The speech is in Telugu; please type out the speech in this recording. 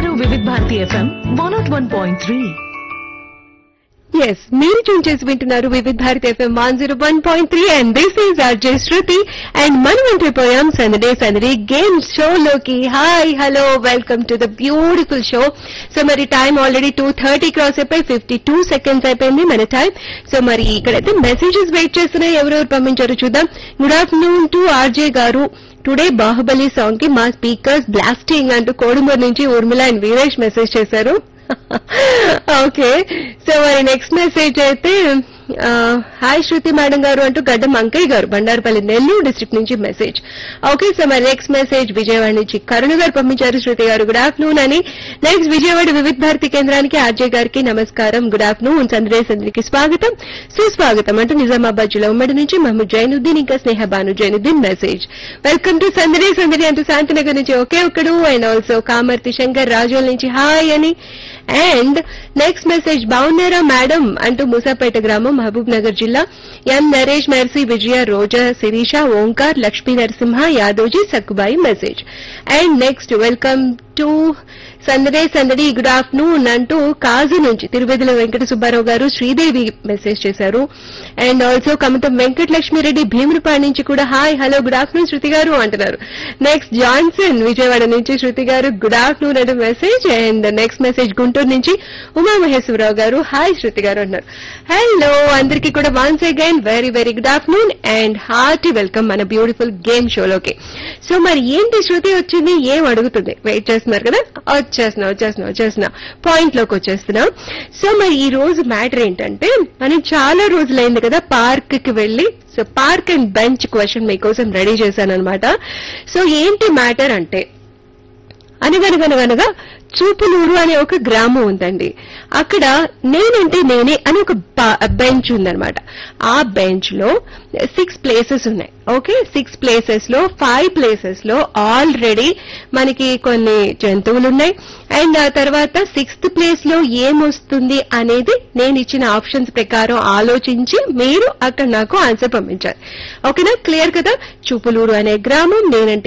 వింటున్నారు Vividh Bharati FM one naught one point three yes మీరు ట్యూన్ చేసి వింటున్నారు Vividh Bharati FM one zero one point three and this is RJ Shruti and మనం ఎంట్రిపోయాం సందడే సందడి గేమ్ షోలోకి hi hello welcome to the beautiful show so మరి time already two thirty cross అయిపోయి ఫిఫ్టీ టూ సెకండ్స్ అయిపోయింది మన టైం సో మరి ఇక్కడైతే మెసేజెస్ వెయిట్ చేస్తున్నాయి ఎవరెవరు పంపించారో చూద్దాం good afternoon to RJ garu today Baahubali song కి మా స్పీకర్స్ బ్లాస్టింగ్ అంటూ కోడుమూరు నుంచి ఊర్మిళ అండ్ వీరేష్ మెసేజ్ చేశారు ఓకే సో మరి నెక్స్ట్ మెసేజ్ అయితే ఆ, హాయ్ శృతి మేడం గారు అంటూ గడ్డం అంకయ్య గారు బండారుపల్లి నెల్లూరు డిస్ట్రిక్ట్ నుంచి మెసేజ్ ఓకే సో మరి నెక్స్ట్ మెసేజ్ విజయవాడ నుంచి కరుణ గారు పంపించారు శృతి గారు గుడ్ ఆఫ్టర్నూన్ అని నెక్స్ట్ విజయవాడ వివిధ భారతి కేంద్రానికి ఆర్జే గారికి నమస్కారం గుడ్ ఆఫ్టర్నూన్ చంద్రే చంద్రికి స్వాగతం సుస్వాగతం అంటూ నిజామాబాద్ జిల్లా ఉమ్మడి నుంచి మహమ్మద్ జైనుద్దీన్ ఇంకా Sneha Banu Zainuddin message welcome to Sandadi Sandadi అంటూ శాంతినగర్ నుంచి ఒకే ఒక్కడు అండ్ ఆల్సో కామర్తి శంకర్ రాజోల్ నుంచి హాయ్ అని అండ్ నెక్స్ట్ మెసేజ్ బాగున్నారా మేడం అంటూ మూసాపేట గ్రామం మహబూబ్ నగర్ జిల్లా M Naresh Mercy Vijaya Roja Sirisha Omkar Lakshmi Narasimha Yadavji Sakkubai message and next welcome to సందడే సందడి గుడ్ ఆఫ్టర్నూన్ అంటూ కాజు నుంచి తిరుపతిలో వెంకట సుబ్బారావు గారు శ్రీదేవి మెసేజ్ చేశారు అండ్ ఆల్సో కమతం వెంకటలక్ష్మిరెడ్డి భీమునిపాడు నుంచి కూడా hi hello good afternoon Shruti garu అంటున్నారు నెక్స్ట్ జాన్సన్ విజయవాడ నుంచి శృతి గారు గుడ్ ఆఫ్టర్నూన్ అంటే message and next message Guntur నుంచి ఉమామహేశ్వరరావు గారు హాయ్ శృతి గారు అంటున్నారు హలో అందరికీ కూడా once again very very good afternoon and hearty welcome మన బ్యూటిఫుల్ గేమ్ షోలోకి సో మరి ఏంటి శృతి వచ్చింది ఏం అడుగుతుంది వెయిట్ చేస్తున్నారు కదా వచ్చేస్తున్నా వచ్చేస్తున్నా వచ్చేస్తున్నా పాయింట్ లోకి వచ్చేస్తున్నాం సో మరి ఈ రోజు మ్యాటర్ ఏంటంటే మనం చాలా రోజులైంది కదా పార్క్ కి వెళ్ళి so park and bench question మీకోసం రెడీ చేశాను అనమాట సో ఏంటి మ్యాటర్ అంటే అనగనగనగనగా చూపులూరు అనే ఒక గ్రామం ఉందండి అక్కడ నేనంటే నేనే అని ఒక బెంచ్ ఉందన్నమాట ఆ బెంచ్ లో సిక్స్ ప్లేసెస్ ఉన్నాయి ఓకే సిక్స్ ప్లేసెస్ లో ఫైవ్ ప్లేసెస్ లో ఆల్రెడీ మనకి కొన్ని జంతువులు ఉన్నాయి అండ్ ఆ తర్వాత సిక్స్త్ ప్లేస్ లో ఏమొస్తుంది అనేది నేను ఇచ్చిన ఆప్షన్స్ ప్రకారం ఆలోచించి మీరు అక్కడ నాకు ఆన్సర్ పంపించాలి ఓకేనా క్లియర్ కదా చూపులూరు అనే గ్రామం నేనంటే